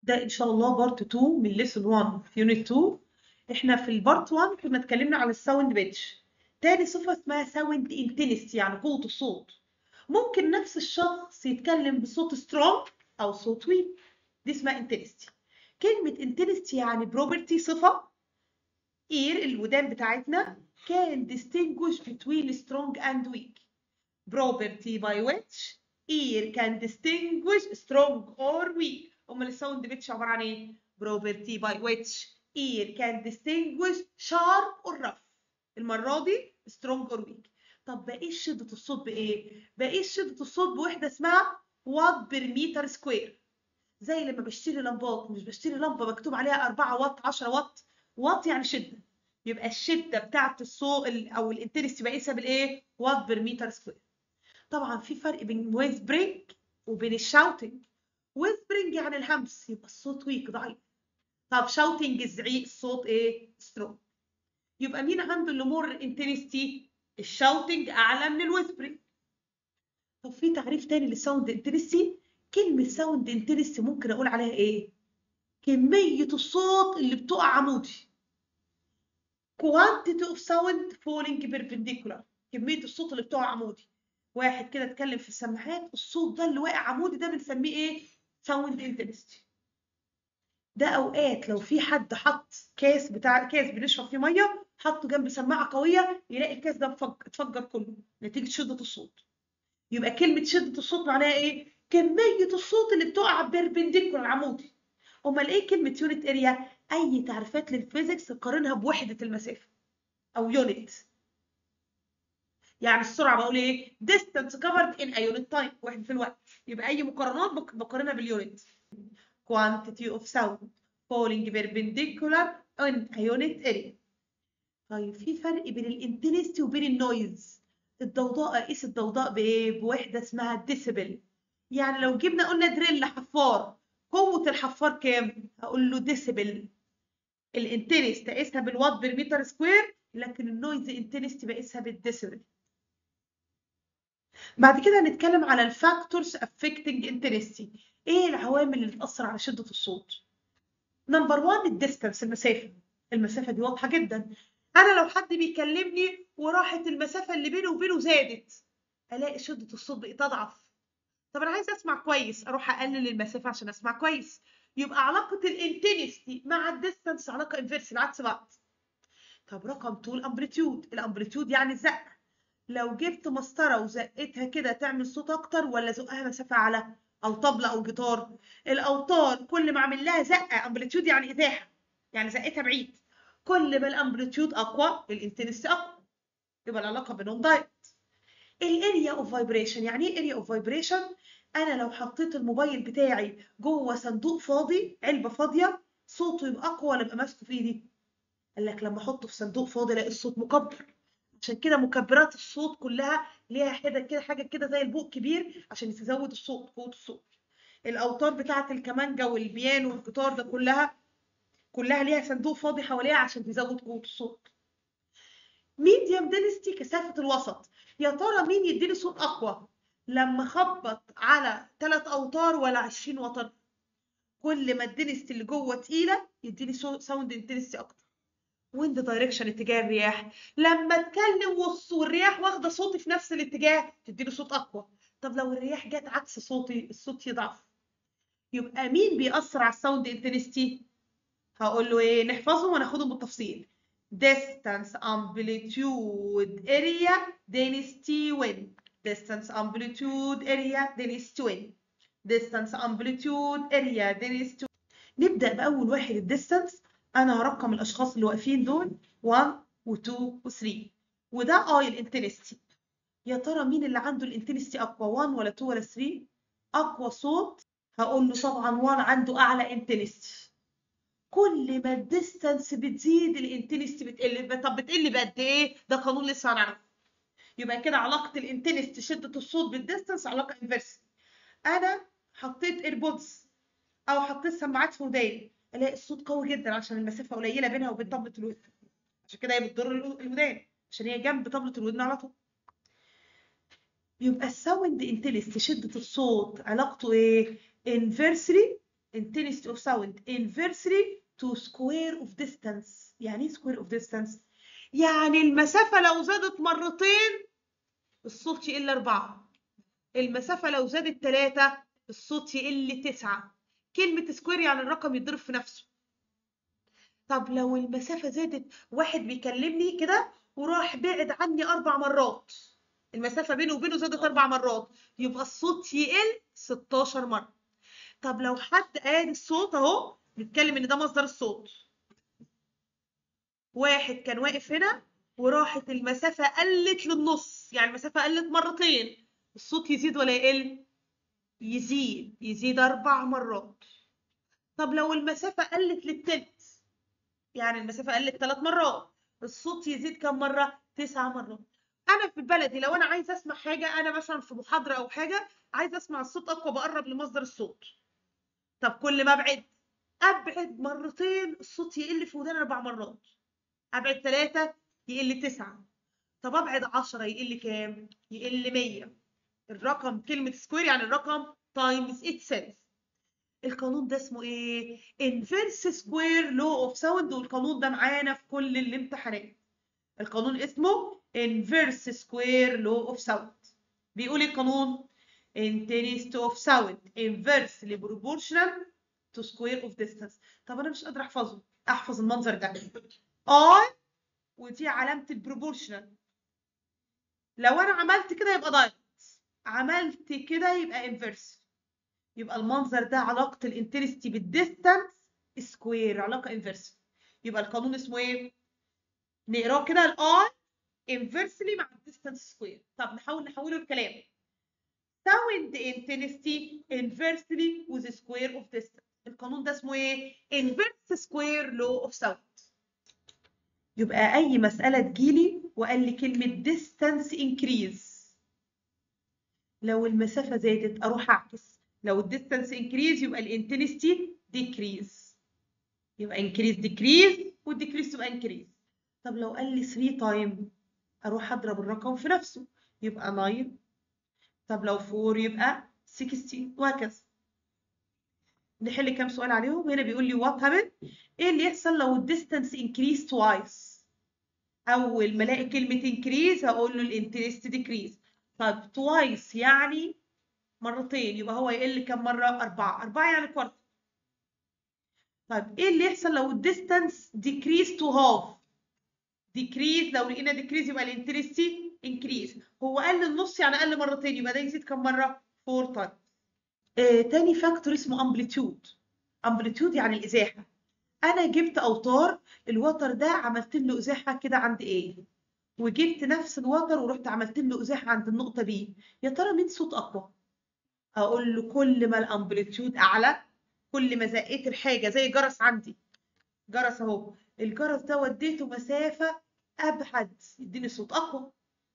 ده ان شاء الله بارت 2 من ليسون 1 في يونت 2 احنا في البارت 1 كنا اتكلمنا على الساوند بيتش تاني صفة اسمها ساوند انتنستي يعني قوة الصوت ممكن نفس الشخص يتكلم بصوت سترونج او صوت ويك دي اسمها انتنستي كلمة انتنستي يعني بروبرتي صفة اير الودان بتاعتنا can distinguish between strong and weak property by which ear can distinguish strong or weak امال الساوند بيتش عباره عن ايه property by which ear can distinguish sharp or rough المره دي strong or weak طب بقيس شده الصوت بايه بقيس شده الصوت بوحده اسمها وات بير متر سكوير زي لما بشتري لمبات مش بشتري لمبه مكتوب عليها 4 واط 10 واط واط يعني شده يبقى الشده بتاعه الصوت او الانتنسيتي بقيسها بالايه وات بير متر سكوير طبعا في فرق بين ويسبرينج وبين الشاوتنج ويسبرينج يعني الهمس يبقى الصوت ويك ضعيف طب شاوتنج الزعيق الصوت ايه سترونج يبقى مين عنده اللي مور انتنستي الشاوتنج اعلى من الويسبرينج طب في تعريف تاني للساوند انتنستي كلمه ساوند انتنستي ممكن اقول عليها ايه كميه الصوت اللي بتقع عمودي quantity of sound falling perpendicular كميه الصوت اللي بتقع عمودي واحد كده اتكلم في السماعات الصوت ده اللي واقع عمودي ده بنسميه ايه ساوند انتنستي ده اوقات لو في حد حط كاس بتاع كاس بنشرب فيه ميه حطه جنب سماعه قويه يلاقي الكاس ده اتفجر كله نتيجه شده الصوت يبقى كلمه شده الصوت معناها ايه كميه الصوت اللي بتقع بيربنديكولار عمودي امال ايه كلمه يونت اريا اي تعريفات للفيزيكس قارنها بوحده المسافه او يونت يعني السرعه بقول ايه distance covered in a unit time وحده الوقت يبقى اي مقارنات بقارنها باليونت quantity of sound falling perpendicular in a unit area طيب في فرق بين الانتنستي وبين النويز الضوضاء قيس الضوضاء بايه بوحده اسمها ديسيبل يعني لو جبنا قلنا دريل حفار قوه الحفار كام هقول له ديسيبل الانتنست اقيسها بالوات بالمتر سكوير لكن النويز انتنستي بقيسها بالديسيبل بعد كده هنتكلم على الفاكتورز affecting intensity ايه العوامل اللي بتأثر على شدة الصوت نمبر 1 الديستانس المسافة المسافة دي واضحة جدا انا لو حد بيكلمني وراحت المسافة اللي بيني وبينه زادت الاقي شدة الصوت بقت اضعف طب انا عايز اسمع كويس اروح اقلل المسافة عشان اسمع كويس يبقى علاقة الانتنستي مع الديستانس علاقة انفيرس العكس بعض طب رقم 2 الامبليتيود الامبليتيود يعني الزقة لو جبت مسطرة وزقتها كده تعمل صوت أكتر ولا زقها مسافة أعلى أو طبلة أو جيتار الأوتار كل ما أعمل لها زقة أمبليتيود يعني إزاحة يعني زقتها بعيد كل ما الأمبليتيود أقوى الانتنسي أقوى يبقى العلاقة بينهم دايركت الاريا اوف فايبريشن يعني ايه اريا اوف فايبريشن انا لو حطيت الموبايل بتاعي جوه صندوق فاضي علبه فاضيه صوته يبقى اقوى ولا يبقى ماسكه في ايدي قال لك لما احطه في صندوق فاضي الاقي الصوت مكبر عشان كده مكبرات الصوت كلها ليها حاجه كده حاجه كده زي البوق كبير عشان تزود الصوت قوه الصوت الاوتار بتاعه الكمانجا والبيانو والجيتار ده كلها كلها ليها صندوق فاضي حواليها عشان تزود قوه الصوت ميديم دينستي كثافه الوسط يا ترى مين يديني صوت اقوى لما اخبط على ثلاث اوتار ولا 20 وتر كل ما الدينستي اللي جوه تقيله يديني ساوند انتنستي اكتر ويند دايركشن اتجاه الرياح لما اتكلم والرياح واخده صوتي في نفس الاتجاه تديله صوت اقوى طب لو الرياح جت عكس صوتي الصوت يضعف يبقى مين بيأثر على الساوند انتنستي هقول له ايه نحفظهم وناخدهم بالتفصيل distance amplitude area density wind distance amplitude area density wind distance amplitude area density نبدأ بأول واحد الديستانس انا هرقم الاشخاص اللي واقفين دول 1 و2 و3 وده اي الانتنستي يا ترى مين اللي عنده الانتنستي اقوى 1 ولا 2 ولا 3 اقوى صوت هقول له طبعا 1 عنده اعلى انتنستي كل ما الديستانس بتزيد الانتنستي بتقل طب بتقل بقد ايه ده قانون لسه هنعرفه يبقى كده علاقه الانتنستي شده الصوت بالديستانس علاقه انفرس انا حطيت ايربودز او حطيت سماعات في وداني الاقي الصوت قوي جدا عشان المسافه قليله بينها وبين طبله الودن عشان كده هي بتضر الودان عشان هي جنب طبله الودن على طول يبقى الساوند انتلست شده الصوت علاقته ايه انفرسلي intensity of sound inversely to square of distance يعني ايه square of distance يعني المسافة لو زادت مرتين الصوت يقل أربعة المسافة لو زادت ثلاثة الصوت يقل تسعة كلمة سكوير يعني الرقم يتضرب في نفسه طب لو المسافة زادت واحد بيكلمني كده وراح بعد عني أربع مرات المسافة بينه وبينه زادت أربع مرات يبقى الصوت يقل 16 مرة طب لو حد قال الصوت أهو نتكلم إن ده مصدر الصوت واحد كان واقف هنا وراحت المسافة قلت للنص يعني المسافة قلت مرتين الصوت يزيد ولا يقل؟ يزيد يزيد أربع مرات طب لو المسافة قلت للتلت يعني المسافة قلت ثلاث مرات الصوت يزيد كم مرة؟ تسع مرات أنا في بلدي لو أنا عايز أسمع حاجة أنا مثلا في محاضرة أو حاجة عايز أسمع الصوت أقوى بقرب لمصدر الصوت طب كل ما أبعد أبعد مرتين الصوت يقل في ودان أربع مرات أبعد ثلاثة يقل تسعة طب أبعد عشرة يقل كام؟ يقل مية الرقم كلمة سكوير يعني الرقم تايمز itself القانون ده اسمه ايه؟ inverse square law of sound والقانون ده معانا في كل الامتحانات القانون اسمه inverse square law of sound بيقول إيه القانون intensity of sound inversely proportional to square of distance طب انا مش قادره احفظه احفظ المنظر ده I ودي علامه البروبورشنال لو انا عملت كده يبقى دايركت عملت كده يبقى انفرس يبقى المنظر ده علاقه الانتنستي بالديستانس سكوير علاقه انفرس يبقى القانون اسمه ايه نقراه كده الاي انفرسلي مع الديستانس سكوير طب نحاول نحوله لكلام sound intensity inversely with square of distance القانون ده اسمه ايه inverse square law of sound يبقى اي مساله تجيلي وقال لي كلمه distance increase لو المسافه زادت اروح اعكس لو الديستانس increase يبقى الانتنستي decrease يبقى increase decrease والديكريس تبقى increase طب لو قال لي 3 تايم اروح اضرب الرقم في نفسه يبقى 9 طب لو 4 يبقى 16 وهكذا نحل كام سؤال عليهم هنا بيقول لي وات هابن ايه اللي يحصل لو الديستانس انكريز توايس اول ما الاقي كلمه انكريز هقول له الانترست ديكريز طب توايس يعني مرتين يبقى هو يقل كام مره اربعه اربعه يعني كوارتر طيب ايه اللي يحصل لو الديستانس ديكريز تو هاف ديكريز لو لقينا ديكريز يبقى الانترست انكريز هو قل النص يعني قل مرتين يبقى ده يزيد كام مره 4 تايم آه تاني فاكتور اسمه امبليتيود امبليتيود يعني الازاحه انا جبت اوتار الوتر ده عملت له ازاحه كده عند ايه وجبت نفس الوتر ورحت عملت له ازاحه عند النقطه بي يا ترى مين صوت اقوى اقول له كل ما الامبليتيود اعلى كل ما زقيت الحاجه زي جرس عندي جرس اهو الجرس ده وديته مسافه ابعد يديني صوت اقوى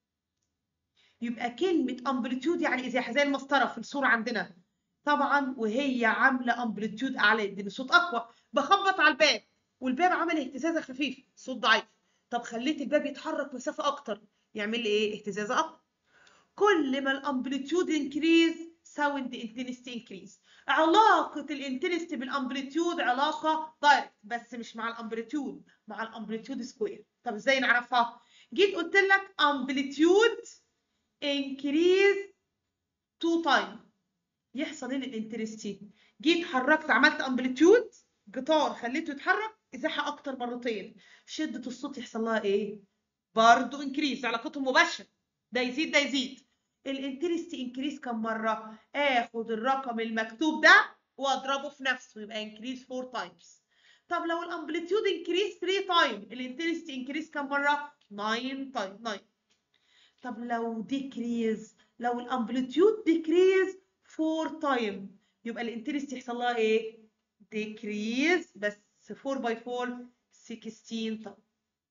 يبقى كلمه امبليتيود يعني ازاحه زي المسطره في الصوره عندنا طبعا وهي عامله امبليتيود اعلى يديني صوت اقوى بخبط على الباب والباب عمل اهتزازه خفيفه صوت ضعيف طب خليت الباب يتحرك مسافه اكتر يعمل لي ايه اهتزازه اقوى كل ما الامبليتيود انكريز ساوند انتنستي انكريز علاقه الانتنستي بالامبليتيود علاقه دايركت بس مش مع الامبليتيود مع الامبليتيود سكوير طب ازاي نعرفها جيت قلت لك امبليتيود انكريز تو تايم يحصل ايه للانترستي جيت حركت عملت امبليتيود جيتار خليته يتحرك ازاحه اكتر مرتين شده الصوت يحصل لها ايه برضه انكريز علاقتهم مباشره ده يزيد ده يزيد الانترستي انكريز كم مره اخد الرقم المكتوب ده واضربه في نفسه يبقى انكريز 4 تايمز طب لو الامبليتيود انكريز 3 تايم الانترستي انكريز كم مره 9 تايم 9 طب لو ديكريز لو الامبليتيود ديكريز 4 تايم يبقى الانترست يحصل لها ايه ديكريز بس 4 باي 4 16 طب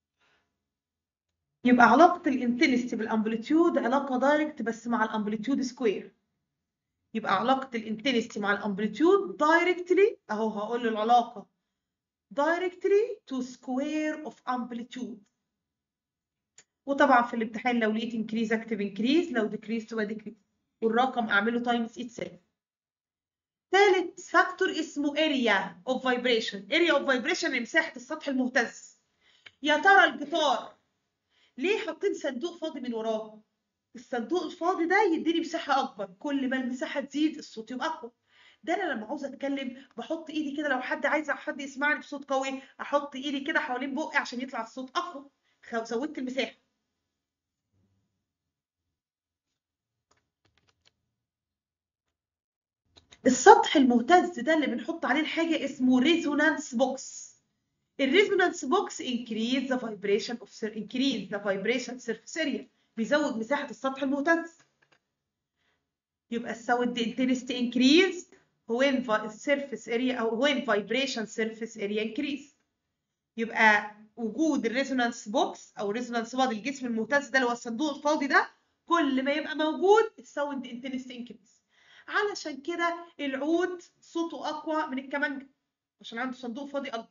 يبقى علاقة الانتنستي بالامبليتيود علاقة دايركت بس مع الامبليتيود سكوير يبقى علاقة الانتنستي مع الامبليتيود دايركتلي اهو هقول له العلاقة دايركتلي تو سكوير اوف امبليتيود وطبعا في الامتحان لو لقيت انكريز اكتب انكريز لو ديكريز تبقى ديكريز والرقم اعمله تايمز اتسيلف ثالث فاكتور اسمه اريا اوف فايبريشن اريا اوف فايبريشن مساحه السطح المهتز يا ترى الجيتار ليه حاطين صندوق فاضي من وراه الصندوق الفاضي ده يديني مساحه اكبر كل ما المساحه تزيد الصوت يبقى اقوى ده انا لما عاوزه اتكلم بحط ايدي كده لو حد عايز حد يسمعني بصوت قوي احط ايدي كده حوالين بقي عشان يطلع الصوت اقوى زودت المساحه السطح المهتز ده اللي بنحط عليه الحاجه اسمه ريزونانس بوكس الريزونانس بوكس increase the vibration of increase the vibration surface area بيزود مساحه السطح المهتز يبقى الساوند intensity increase when surface area او when vibration surface area increase يبقى وجود الريزونانس بوكس او الريزونانس بادي الجسم المهتز ده اللي هو الصندوق الفاضي ده كل ما يبقى موجود الساوند انتنستي انكريز علشان كده العود صوته اقوى من الكمانجه عشان عنده صندوق فاضي اكبر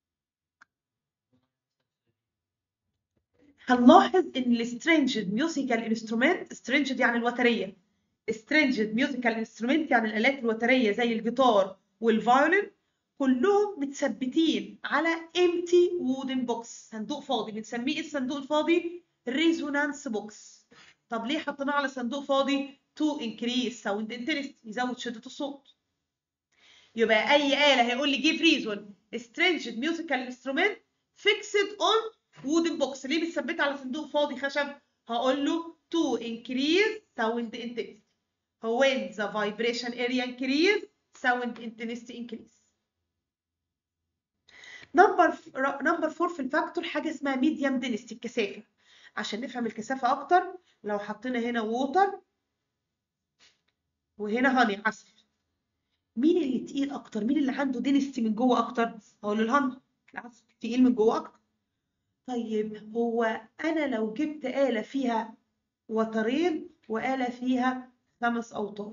هنلاحظ ان السترينجد ميوزيكال انسترومنت سترينجد يعني الوتريه سترينجد ميوزيكال انسترومنت يعني الالات الوتريه زي الجيتار والفايولين كلهم متثبتين على امتي وودن بوكس صندوق فاضي بنسميه ايه الصندوق الفاضي ريزونانس بوكس طب ليه حطيناه على صندوق فاضي تو انكريز ساوند انتنستي يزود شده الصوت يبقى اي اله هيقول لي جيف ريزون سترينجد ميوزيكال انسترومنت فيكسد اون وودن بوكس ليه متثبته على صندوق فاضي خشب هقول له تو انكريز ساوند انتنستي when the vibration area increase sound intensity increase نمبر نمبر 4 في الفاكتور حاجه اسمها ميديم دينستي الكثافه عشان نفهم الكثافه اكتر لو حطينا هنا ووتر وهنا هاني عسل مين اللي تقيل اكتر مين اللي عنده دينستي من جوه اكتر هقول له الهاني العسل تقيل من جوه اكتر طيب هو انا لو جبت آلة فيها وترين وآلة فيها خمس أوتار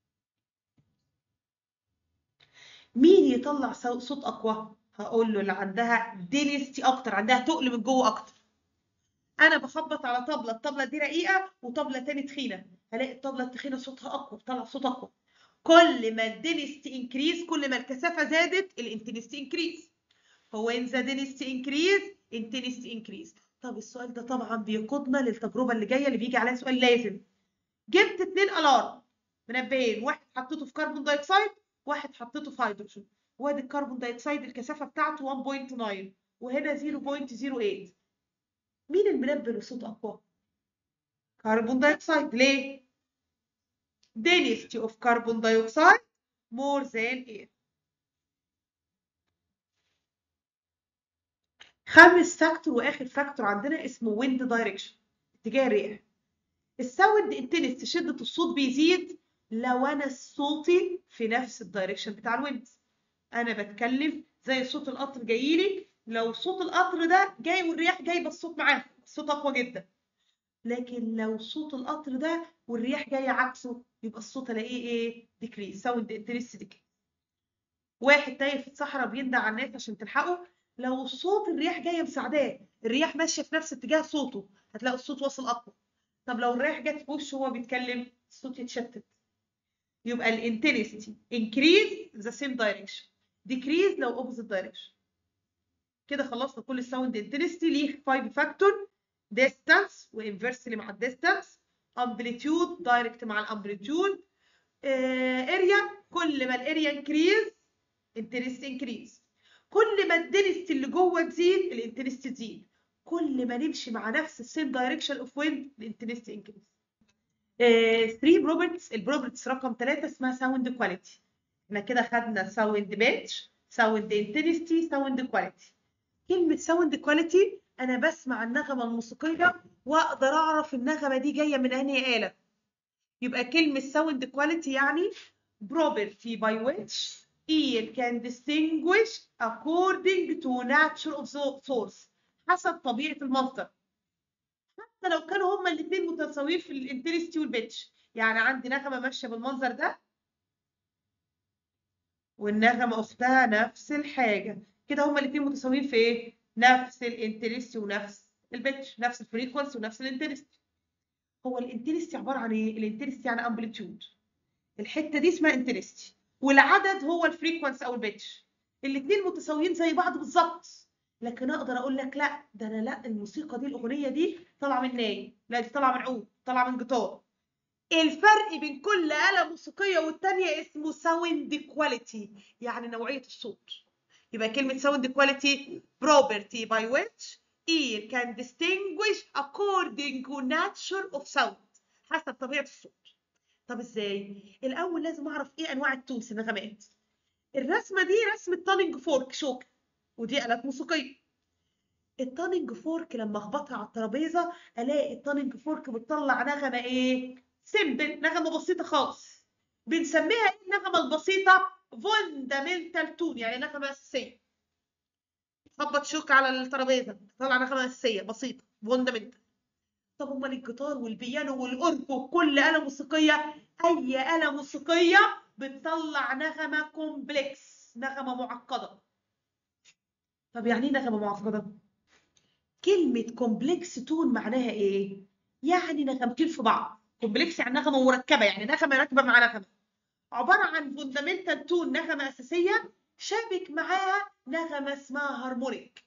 مين يطلع صوت أقوى؟ هقول له اللي عندها دينستي أكتر عندها تقل من جوه أكتر أنا بخبط على طبلة الطبلة دي رقيقة وطبلة تاني تخينة هلاقي الطبلة التخينة صوتها أقوى بتطلع صوت أقوى كل ما الدينستي انكريز كل ما الكثافة زادت الانتنستي انكريز هو ان ذا دينستي انكريز انتنستي انكريز طب السؤال ده طبعا بيقودنا للتجربة اللي جاية اللي بيجي عليها سؤال لازم جبت اتنين الارم منبهين واحد حطيته في كربون دايوكسيد واحد حطيته في هيدروجين وادي الكربون دايوكسيد الكثافه بتاعته 1.9 وهنا 0.08 مين المنبه له صوت اقوى كربون دايوكسيد ليه density of carbon dioxide more than air خامس فاكتور واخر فاكتور عندنا اسمه wind direction اتجاه الرياح الساوند انتنس شدة الصوت بيزيد لو انا صوتي في نفس الدايركشن بتاع الويند انا بتكلم زي صوت القطر جاي لي لو صوت القطر ده جاي والرياح جايبه الصوت معاه الصوت اقوى جدا لكن لو صوت القطر ده والرياح جايه عكسه يبقى الصوت الاقيه ايه ديكريز ساوند انتنس ديكريز واحد تايه في الصحراء بيندى على الناس عشان تلحقه لو الصوت الرياح جايه مساعداه الرياح ماشيه في نفس اتجاه صوته هتلاقي الصوت واصل اقوى طب لو الريح جت في وشه وهو بيتكلم الصوت يتشتت يبقى الانتنستي increase the same direction decrease لو opposite direction كده خلصنا كل الساوند انتنستي ليه 5 فاكتور distance وانفرسلي مع الديستانس amplitude دايركت مع الامبليتيود اريا كل ما الاريا increase intensity increase كل ما الدنستي اللي جوه تزيد الانتنستي تزيد كل ما نمشي مع نفس السيم دايركشن اوف ويند الانتنستي انكريز 3 بروبرتس البروبرتس رقم 3 اسمها ساوند كواليتي احنا كده خدنا ساوند بيتش ساوند انتنستي ساوند كواليتي كلمه ساوند كواليتي انا بسمع النغمه الموسيقيه واقدر اعرف النغمه دي جايه من انهي آلة يبقى كلمه ساوند كواليتي يعني property by which ear can distinguish according to nature of the source حسب طبيعة المصدر حتى لو كانوا هما الاثنين متساويين في الانتنستي والبيتش يعني عندي نغمة ماشية بالمنظر ده والنغمة أختها نفس الحاجة كده هما الاثنين متساويين في إيه؟ نفس الانتنستي ونفس البيتش نفس الفريكونسي ونفس الانتنستي هو الانتنستي عبارة عن إيه؟ الانتنستي يعني امبليتيود الحتة دي اسمها انتنستي والعدد هو الفريكونس او البيتش الاثنين متساويين زي بعض بالظبط لكن اقدر اقول لك لا ده انا لا الموسيقى دي الاغنيه دي طالعه من ناي لا دي طالعه من عود طالعه من جيتار الفرق بين كل آلة موسيقية والتانية اسمه ساوند كواليتي يعني نوعية الصوت يبقى كلمة ساوند كواليتي property by which ear can distinguish according to nature of sound حسب طبيعة الصوت طب ازاي؟ الأول لازم أعرف إيه أنواع التونس النغمات الرسمة دي رسمة تانينج فورك شوكة ودي آلات موسيقية التانينج فورك لما اخبطها على الترابيزة ألاقي التانينج فورك بتطلع نغمة إيه؟ سيمبل نغمة بسيطة خالص بنسميها إيه النغمة البسيطة؟ فوندامنتال تون يعني نغمة أساسية خبط شوك على الترابيزة تطلع نغمة أساسية بسيطة فوندامنتال طب امال الجيتار والبيانو والاورج وكل آلة موسيقية أي آلة موسيقية بتطلع نغمة كومبلكس نغمة معقدة طب يعني ايه نغمة معقدة؟ كلمة كومبلكس تون معناها ايه؟ يعني نغمتين في بعض كومبلكس يعني نغمة مركبة يعني نغمة راكبة مع نغمة عبارة عن فوندامنتال تون نغمة أساسية شابك معاها نغمة اسمها هارمونيك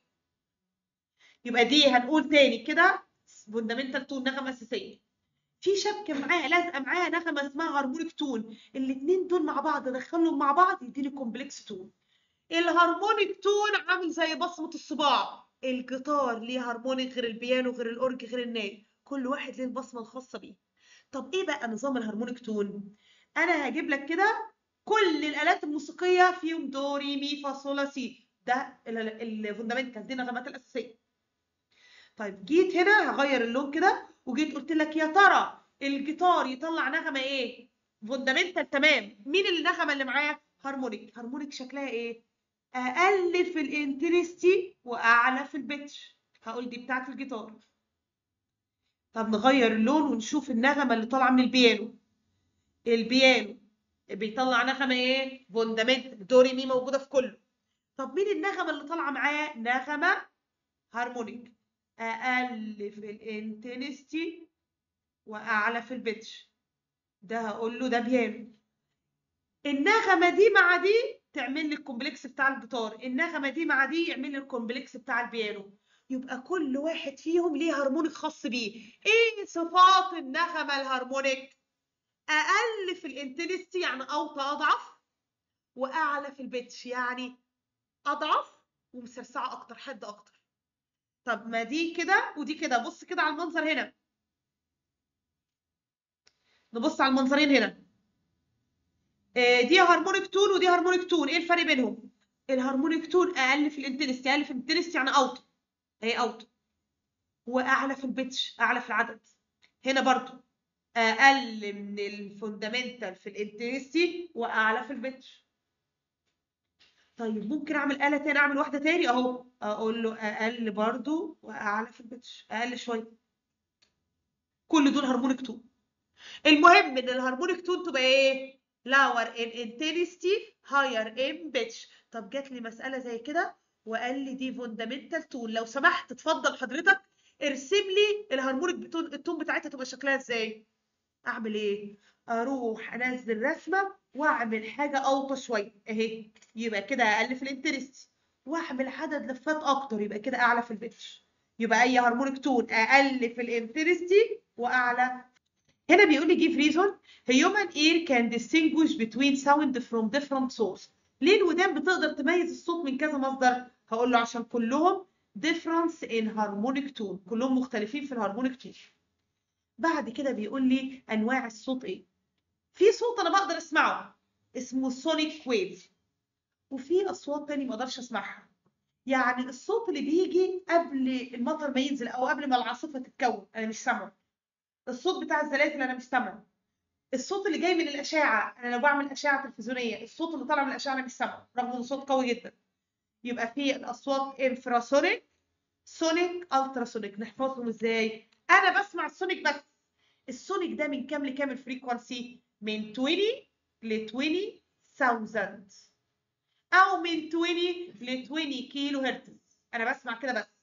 يبقى دي هنقول تاني كده فوندامنتال تون نغمة أساسية في شبكة معاها لازقة معاها نغمة اسمها هارمونيك تون الاتنين دول مع بعض ادخلهم مع بعض يديني كومبلكس تون الهارمونيك تون عامل زي بصمة الصباع الجيتار ليه هارمونيك غير البيانو غير الأورج غير الناي كل واحد ليه البصمة الخاصة بيه طب ايه بقى نظام الهارمونيك تون انا هجيب لك كده كل الآلات الموسيقية فيهم دو ري مي فا صول لا سي ده الفوندامنتال دي النغمات الأساسية طيب جيت هنا هغير اللون كده وجيت قلت لك يا ترى الجيتار يطلع نغمة ايه فوندامنتال تمام مين النغمة اللي معاه هارمونيك هارمونيك شكلها ايه اقل في الانترستي واعلى في البيتش هقول دي بتاعت الجيتار طب نغير اللون ونشوف النغمة اللي طالعة من البيانو البيانو بيطلع نغمة ايه فوندامنتال دوري مي موجودة في كله طب مين النغمة اللي طالعة معاه نغمة هارمونيك اقل في الانتنستي واعلى في البيتش ده هقول له ده بيانو النغمه دي مع دي تعمل لي الكومبلكس بتاع الجيتار النغمه دي مع دي يعمل لي الكومبلكس بتاع البيانو يبقى كل واحد فيهم ليه هارمونيك خاص بيه ايه صفات النغمه الهارمونيك اقل في الانتنستي يعني اوطى اضعف واعلى في البيتش يعني اضعف ومسرسعه اكتر حد اكتر طب ما دي كده ودي كده بص كده على المنظر هنا نبص على المنظرين هنا آه، دي هارمونيك تون ودي هارمونيك تون ايه الفرق بينهم الهارمونيك تون اقل في الانتنستي اقل في الانتنستي يعني اوطى اهي اوطى واعلى في البيتش اعلى في العدد هنا برضو اقل من الفوندامنتال في الانتنستي واعلى في البيتش طيب ممكن اعمل آلة تاني اعمل واحدة تاني اهو اقول له اقل برضو واعلى في البيتش اقل شوية كل دول هارمونيك تون المهم ان الهارمونيك تون تبقى ايه lower in intensity higher in pitch طب جات لي مسألة زي كده وقال لي دي فوندامنتال تون لو سمحت اتفضل حضرتك ارسم لي الهارمونيك بتون التون بتاعتها تبقى شكلها ازاي اعمل ايه اروح انزل رسمه واعمل حاجه اوطى شويه اهي يبقى كده اقل في الانترست واعمل عدد لفات اكتر يبقى كده اعلى في البيتش يبقى اي هارمونيك تون اقل في الانترست واعلى هنا بيقول لي give reason human ear can distinguish between sound from different source ليه الودان بتقدر تميز الصوت من كذا مصدر هقول له عشان كلهم difference in harmonic tone كلهم مختلفين في الهارمونيك تون بعد كده بيقول لي انواع الصوت ايه في صوت انا بقدر اسمعه اسمه سونيك ويف وفي اصوات تاني ما اقدرش اسمعها يعني الصوت اللي بيجي قبل المطر ما ينزل او قبل ما العاصفه تتكون انا مش سامعه الصوت بتاع الزلازل انا مش سامعه الصوت اللي جاي من الاشعه انا لو بعمل اشعه تلفزيونيه الصوت اللي طالع من الاشعه انا مش سامعه رغم انه صوت قوي جدا يبقى في الاصوات انفراسونيك سونيك التراسونيك نحفظهم ازاي انا بسمع السونيك بس السونيك ده من كام لكام الفريكونسي من 20 ل 20000 او من 20 ل 20 كيلو هرتز انا بسمع كده بس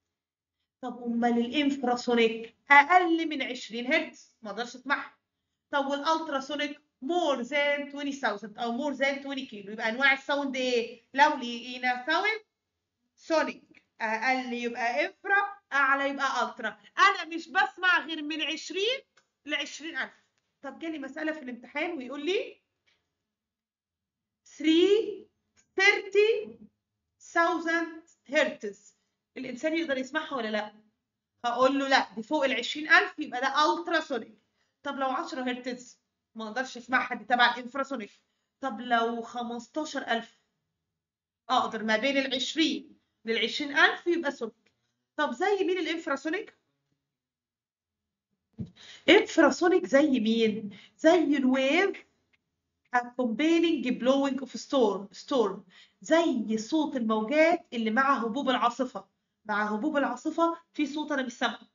طب امال الانفراسونيك اقل من 20 هرتز ما اقدرش اسمعها طب والالتراسونيك more than 20000 او more than 20 كيلو يبقى انواع الساوند ايه لو لقينا ساوند سونيك اقل يبقى انفرا اعلى يبقى الترا انا مش بسمع غير من 20 ل 20000 طب جالي مساله في الامتحان ويقول لي 3 30000 هرتز الانسان يقدر يسمعها ولا لا هقول له لا دي فوق ال 20000 يبقى ده الترا سونيك طب لو 10 هرتز ما اقدرش اسمعها دي تبع الانفراسونيك طب لو 15000 اقدر ما بين ال 20 لل 20000 يبقى سونيك طب زي مين الانفراسونيك انفراسونيك زي مين زي الويف accompanying blowing of storm storm زي صوت الموجات اللي مع هبوب العاصفة مع هبوب العاصفة في صوت أنا مش سامعه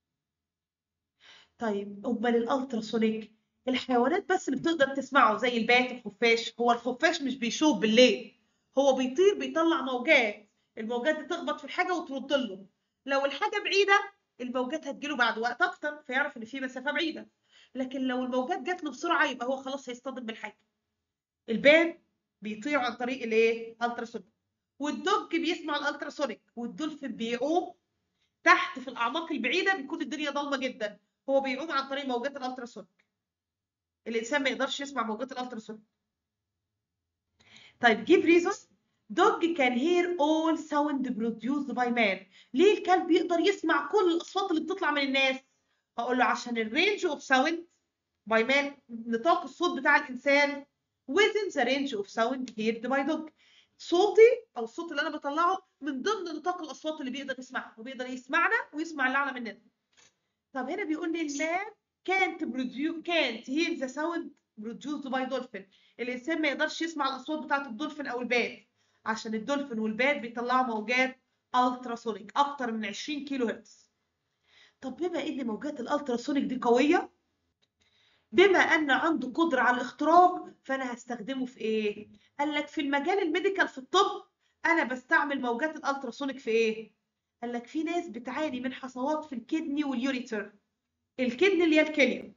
طيب أمال الألتراسونيك الحيوانات بس اللي بتقدر تسمعه زي البات الخفاش هو الخفاش مش بيشوف بالليل هو بيطير بيطلع موجات الموجات دي تخبط في الحاجة وترد له لو الحاجة بعيدة الموجات هتجيله بعد وقت أكتر فيعرف إن في مسافة بعيدة لكن لو الموجات جات له بسرعة يبقى هو خلاص هيصطدم بالحاجة الباب بيطير عن طريق الايه التراسونيك والدوج بيسمع الالتراسونيك والدولفين بيعوم تحت في الاعماق البعيده بيكون الدنيا ضلمه جدا هو بيعوم عن طريق موجات الالتراسونيك الانسان ما يقدرش يسمع موجات الالتراسونيك طيب give reason dog can hear all sound produced by man ليه الكلب يقدر يسمع كل الاصوات اللي بتطلع من الناس هقول له عشان الرينج اوف ساوند باي مان نطاق الصوت بتاع الانسان within the range of sound heard by dog صوتي او الصوت اللي انا بطلعه من ضمن نطاق الاصوات اللي بيقدر يسمعها وبيقدر يسمعنا ويسمع اللي اعلى مننا طب هنا بيقول لي المان can't produce can't hear the sound produced by dolphin الانسان ما يقدرش يسمع الاصوات بتاعت الدولفين او الباد عشان الدولفين والباد بيطلعوا موجات التراسونيك اكتر من 20 كيلو هرتز طب بما ان موجات الالتراسونيك دي قويه بما ان عنده قدره على الاختراق فانا هستخدمه في ايه قال لك في المجال الميديكال في الطب انا بستعمل موجات الالتراسونيك في ايه قال لك في ناس بتعاني من حصوات في الكدني واليوريتر الكدني اللي هي الكليه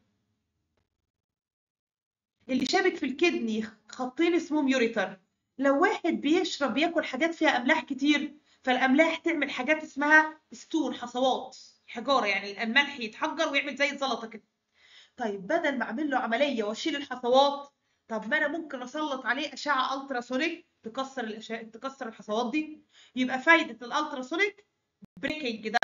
اللي شابك في الكدني خطين اسمهم يوريتر لو واحد بيشرب بياكل حاجات فيها املاح كتير فالاملاح تعمل حاجات اسمها ستون حصوات حجاره يعني الملح يتحجر ويعمل زي الزلطه كده طيب بدل ما اعمل له عمليه واشيل الحصوات طب ما انا ممكن اسلط عليه اشعه التراسونيك تكسر الأشعة تكسر الحصوات دي يبقى فايده الالتراسونيك بريكنج ده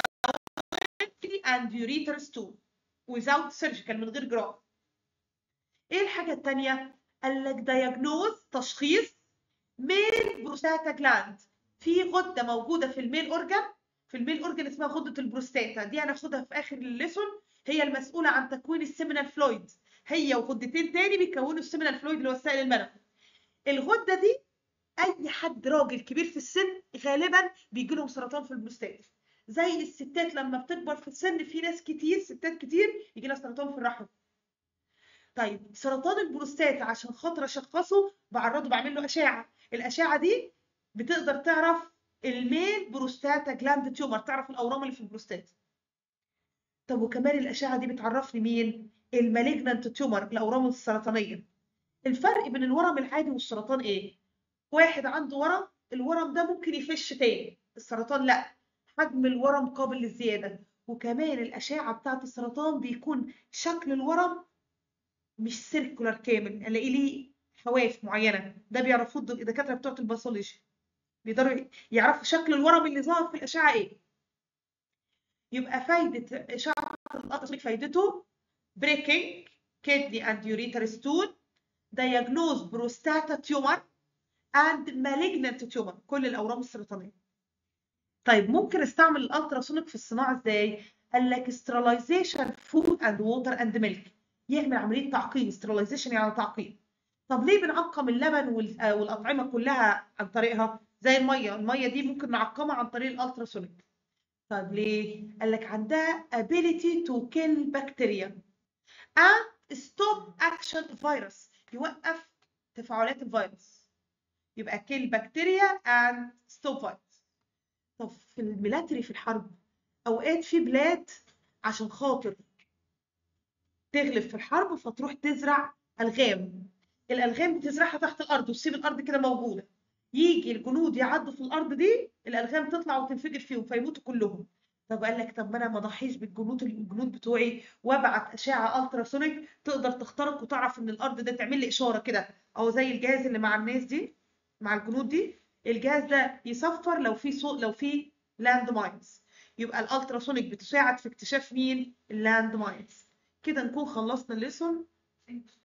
and ureter stool without surgical من غير جراحه ايه الحاجه الثانيه قال لك diagnose تشخيص ميل بروستاتا جلاند في غده موجوده في الميل اورجان في الميل اورجان اسمها غده البروستاتا دي هناخدها في اخر الليسون هي المسؤوله عن تكوين السيمينال فلويد هي وغدتين تاني بيكونوا السيمينال فلويد اللي هو السائل المنوي الغده دي اي حد راجل كبير في السن غالبا بيجي لهم سرطان في البروستات زي الستات لما بتكبر في السن في ناس كتير ستات كتير يجي لها سرطان في الرحم طيب سرطان البروستات عشان خاطر اشخصه بعرضه بعمل له اشعه الاشعه دي بتقدر تعرف الميل بروستاتا جلاند تيومر تعرف الاورام اللي في البروستات طب وكمان الاشعه دي بتعرفني مين المالجنانت تيومر الاورام السرطانيه الفرق بين الورم العادي والسرطان ايه واحد عنده ورم الورم ده ممكن يفش تاني السرطان لا حجم الورم قابل للزياده وكمان الاشعه بتاعه السرطان بيكون شكل الورم مش سيركولار كامل الاقي ليه حواف معينه ده بيعرفوه الدكاتره بتوع الباثولوجي بيقدروا يعرفوا شكل الورم اللي ظاهر في الاشعه ايه يبقى فايده اشعه الالتراسونيك فايدته بريكنج كدني اند يوريتر ستون diagnose بروستاتا تيومر and malignant tumor كل الاورام السرطانيه طيب ممكن استعمل الالتراسونيك في الصناعه ازاي قال لك sterilization food and water and milk يعمل عمليه تعقيم sterilization يعني تعقيم طب ليه بنعقم اللبن والاطعمه كلها عن طريقها زي الميه الميه دي ممكن نعقمها عن طريق الالتراسونيك طب ليه قال لك عندها ability to kill bacteria and stop action virus يوقف تفاعلات الفيروس يبقى kill bacteria and stop virus طب في الميلاتري في الحرب اوقات في بلاد عشان خاطر تغلب في الحرب فتروح تزرع الغام الالغام بتزرعها تحت الارض وتسيب الارض كده موجوده يجي الجنود يعدوا في الارض دي الالغام تطلع وتنفجر فيهم فيموتوا كلهم طب قال لك طب ما انا ما اضحيش بالجنود الجنود بتوعي وابعت اشعه التراسونيك تقدر تخترق وتعرف ان الارض ده تعمل لي اشاره كده او زي الجهاز اللي مع الناس دي مع الجنود دي الجهاز ده يصفر لو في صوت لو في لاند ماينز يبقى الالتراسونيك بتساعد في اكتشاف مين اللاند ماينز كده نكون خلصنا الليسون